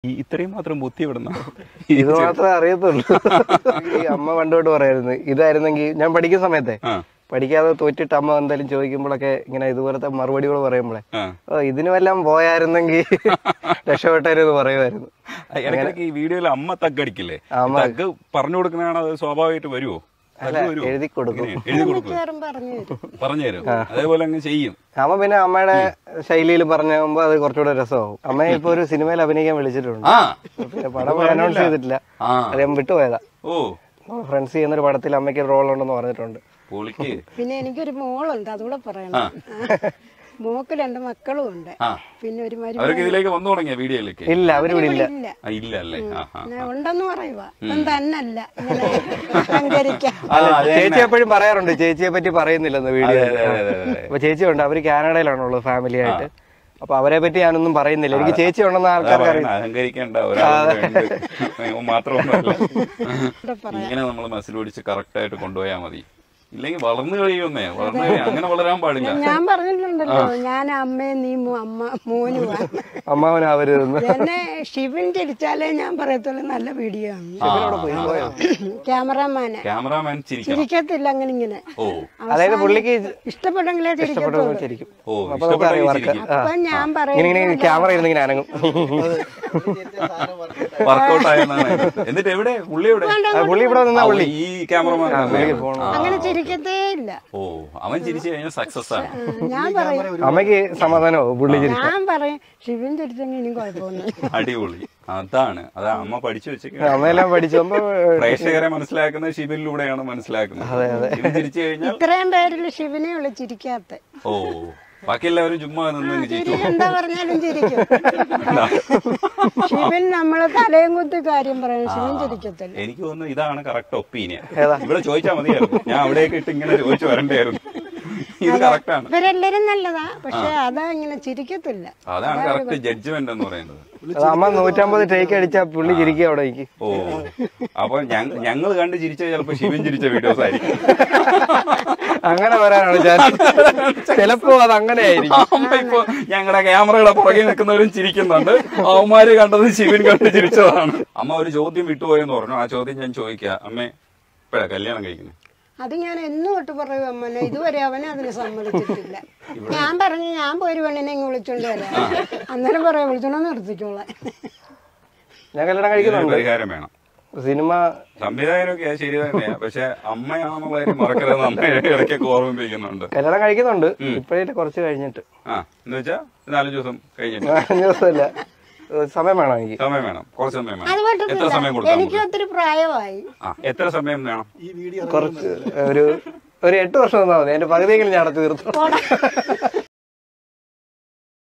ഈ ഇത്രയും മാത്രം ബുദ്ധി വിടുന്ന ഇത് മാത്രമേ അറിയത്തുള്ളൂ ഈ അമ്മ പണ്ടോട്ട് പറയായിരുന്നു ഇതായിരുന്നെങ്കിൽ ഞാൻ പഠിക്കുന്ന സമയത്തെ ആ പഠിക്കാതെ തോറ്റിട്ട് അമ്മ എന്തായാലും ചോദിക്കുമ്പോഴൊക്കെ ഇങ്ങനെ ഇതുപോലത്തെ മറുപടികൾ പറയുമ്പോഴേ ആ ഓ ഇതിന് വല്ലതും പോയായിരുന്നെങ്കിൽ രക്ഷപ്പെട്ടവരെന്ന് പറയുമായിരുന്നു ഇടയ്ക്കിടയ്ക്ക് ഈ വീഡിയോയിൽ അമ്മ തగ్గടിക്കില്ലേ അമ്മ. തഗ് പറഞ്ഞു കൊടുക്കുന്നതാണ് അത് സ്വാഭാവികമായിട്ട് വരുമോ തഗ് വരുമോ എഴുതി കൊടുക്കും എങ്ങനെയാ? എഴുതി കൊടുക്കും മിക്കവാറും പറഞ്ഞു തരും പറഞ്ഞു തരും അതേപോലെ അങ്ങ് ചെയ്യും അമ്മ പിന്നെ അമ്മയുടെ ശൈലിയിൽ പറഞ്ഞാകുമ്പോ അത് കുറച്ചുകൂടെ രസമാവും അമ്മയെ ഇപ്പൊ ഒരു സിനിമയിൽ അഭിനയിക്കാൻ വിളിച്ചിട്ടുണ്ട് ആ പിന്നെ പടം അനൗൺസ് ചെയ്തിട്ടില്ല ആ അത് ഞാൻ വിട്ടുപോയതാ ഓ ഫ്രണ്ട്സ് ചെയ്യുന്ന ഒരു പടത്തിൽ അമ്മയ്ക്ക് റോൾ ഉണ്ടെന്ന് പറഞ്ഞിട്ടുണ്ട് പൊളിക്ക് പിന്നെ എനിക്കൊരു മോളുണ്ട് അതുകൂടെ പറയണം മോക്ക് രണ്ട് മക്കളും ഉണ്ട് ആ പിന്നെ ഒരു മരുമ അവരൊക്കെ ഇതിലേക്ക് വന്നു തുടങ്ങിയ വീഡിയോയിലേക്ക് ഇല്ല അവര് ഇവിടെ ഇല്ല ഇല്ല ആ, ഇല്ല അല്ലേ ആ ആ ഞാൻ ഉണ്ടെന്ന് പറയുക ഇപ്പം തന്നല്ല ഇങ്ങനെ അഹങ്കരിക്കാം ആ, അതെ. ചേച്ചി എപ്പോഴും പറയാറുണ്ട് ചേച്ചിയെ പറ്റി പറയുന്നില്ലെന്ന് വീഡിയോ അതെ, അതെ, അതെ, അതെ. അപ്പൊ ചേച്ചി ഉണ്ട് അവര് കാനഡയിലാണുള്ളത് ഫാമിലി ആയിട്ട് അപ്പൊ അവരെ പറ്റി ഞാനൊന്നും പറയുന്നില്ല എനിക്ക് ചേച്ചി ഉണ്ടെന്ന് അതാ ആൾക്കാർക്ക് അറിയാം പറയുന്നത്, അഹങ്കരിക്കേണ്ട ഒരാൾ മാത്രമൊന്നുമല്ല ഇങ്ങനെ നമ്മൾ മസിൽ പിടിച്ച് കറക്റ്റ് ആയിട്ട് കൊണ്ടുപോയാൽ മതി ഇല്ലെങ്കിൽ വളർന്നു കഴിയുന്നേ വളർന്നു കഴിയും അങ്ങനെ വളരാൻ പാടില്ല ഞാൻ പറഞ്ഞിട്ടുണ്ടല്ലോ ഞാൻ അമ്മയും നീ മോ- അമ്മ മോനുമാണ് അമ്മാവനാവരുതെന്ന് എന്നെ ശിവൻ ചിരിച്ചാലേ ഞാൻ പറയത്തുള്ളൂ നല്ല വീഡിയോ ആണ് ക്യാമറാമാന് ക്യാമറാമാൻ ചിരിക്കണം ചിരിക്കത്തില്ല അങ്ങനെ ഇങ്ങനെ ഓ അതായത് പുള്ളിക്ക് ഇഷ്ടപ്പെട്ടെങ്കിലേ ചിരിക്കത്തുള്ളൂ ശരിക്കും ഓ അപ്പൊ നമുക്ക് അറിയാം ഇഷ്ടപ്പെട്ടെങ്കിൽ വർക്ക് ചിരിക്കും അപ്പൊ ഞാൻ പറയും ഇങ്ങനെ ഇങ്ങനെ ക്യാമറ ഇരുന്ന് ഇങ്ങനെ അനങ്ങും വർക്കൗട്ട് ആയെന്നാണ് എന്നിട്ട് എവിടെ പുള്ളി എവിടെ ആ, പുള്ളി ഇവിടെ നിന്നാ പുള്ളി ഈ ക്യാമറമാൻ അങ്ങനെ ചിരിക്കത്തേ ഇല്ല ഓ അവൻ ചിരിച്ചു കഴിഞ്ഞാൽ സക്സസ് ആണ് ഞാൻ പറയും അമ്മയ്ക്ക് സമാധാനമോ പുള്ളി ചിരി ഞാൻ പറയും ശിവൻ ചിരിച്ചെങ്കിൽ ഇനിയും കുഴപ്പമൊന്നുമില്ല അടിപൊളി അതാണ് അതാ അമ്മ പഠിച്ചു വെച്ചേക്ക അമ്മയെല്ലാം പഠിച്ചോമ്പോ പ്രേക്ഷകരെ മനസ്സിലാക്കുന്ന ഷിബിനിലൂടെയാണ് മനസ്സിലാക്കുന്നത് ഇത് ചിരിച്ചു കഴിഞ്ഞാൽ ഇത്രയും പേരിൽ ശിവനെ ഉള്ളു ചിരിക്കാത്ത ഓ ബാക്കി എല്ലാവരും ചുമ്മാ നിന്ന് അങ്ങ് ചിരി ചിരിച്ചു എന്താ പറഞ്ഞാലും ചിരിക്കും ശിവൻ നമ്മളെ തലയും കുത്തി കാര്യം പറയും ശിവൻ ചിരിക്കത്തില്ല എനിക്ക് തോന്നുന്നു ഇതാണ് കറക്റ്റ് ഒപ്പീനിയൻ ഇവിടെ ചോദിച്ചാൽ മതിയായിരുന്നു ഞാൻ അവിടേക്ക് ഇട്ട് ഇങ്ങനെ ചോദിച്ചു വരണ്ടായിരുന്നു ഇത് കറക്റ്റ് ആണ് ഇവരെല്ലാരും നല്ലതാ പക്ഷെ അതാ ഇങ്ങനെ ചിരിക്കത്തില്ല അതാണ് കറക്റ്റ് ജഡ്ജ്മെന്റ് എന്ന് പറയുന്നത് അത് അമ്മ നൂറ്റമ്പത് ടേക്ക് അടിച്ചാ പുള്ളി ചിരിക്കുക അവിടെ എനിക്ക് ഓ അപ്പൊ ഞങ്ങൾ കണ്ട് ചിരിച്ച ചിലപ്പോ ശിവൻ ചിരിച്ച വീഡിയോസ് ആയിരിക്കും അങ്ങനെ വരാനാണ് ഞാൻ ചിലപ്പോ അത് അങ്ങനെ ആയിരിക്കും അമ്മ ഇപ്പൊ ഞങ്ങളുടെ ക്യാമറയുടെ പുറകെ നിൽക്കുന്നവരും ചിരിക്കുന്നുണ്ട് അവന്മാര് കണ്ടത് ശിവൻ കണ്ട് ചിരിച്ചതാണ് അമ്മ ഒരു ചോദ്യം വിട്ടുപോയെന്ന് പറഞ്ഞു ആ ചോദ്യം ഞാൻ ചോദിക്കുക അമ്മേ ഇപ്പഴാ കല്യാണം കഴിക്കുന്നത് അത് ഞാൻ എന്നും തൊട്ട് പറയും അമ്മനെ ഇതുവരെ അവനെ അതിന് സമ്മതിച്ചിട്ടില്ല ഞാൻ പറഞ്ഞു ഞാൻ പോയി ഒരു പെണ്ണിനെ ഇങ്ങ് വിളിച്ചോണ്ട് വരാം അന്നേരം പറയാം വിളിച്ചോണ്ട് നിർത്തിക്കോളാം ഞാൻ കല്യാണം ഇതിനൊരു കഴിക്കുന്നുണ്ട് പരിഹാരം വേണം സിനിമ സംവിധായകനൊക്കെ ശരി തന്നെയാ പക്ഷെ അമ്മയാണെന്നുള്ള കാര്യം മറക്കരുതെന്ന് അമ്മ ഇടയ്ക്കൊക്കെ ഓർമ്മിപ്പിക്കുന്നുണ്ട് കല്യാണം കഴിക്കുന്നുണ്ട് ഇപ്പഴേ കുറച്ച് കഴിഞ്ഞിട്ട് ആ എന്ന് വെച്ചാ നാലഞ്ച് ദിവസം കഴിഞ്ഞിട്ട് നാലഞ്ച് ദിവസമല്ല ഏഹ് സമയം വേണം എനിക്ക് സമയം വേണം കുറച്ച് സമയം അത് വേണം എത്ര സമയം പറ്റത്തില്ല കൊടുക്കാം എനിക്ക് ഒത്തിരി പ്രായമായി ആ എത്ര സമയം വേണം കുറച്ച് ഒരു ഒരു എട്ട് വർഷം തന്നാ മതി എന്റെ പകുതിയെങ്കിലും ഞാൻ അടച്ചു തീർത്തു പോടാ.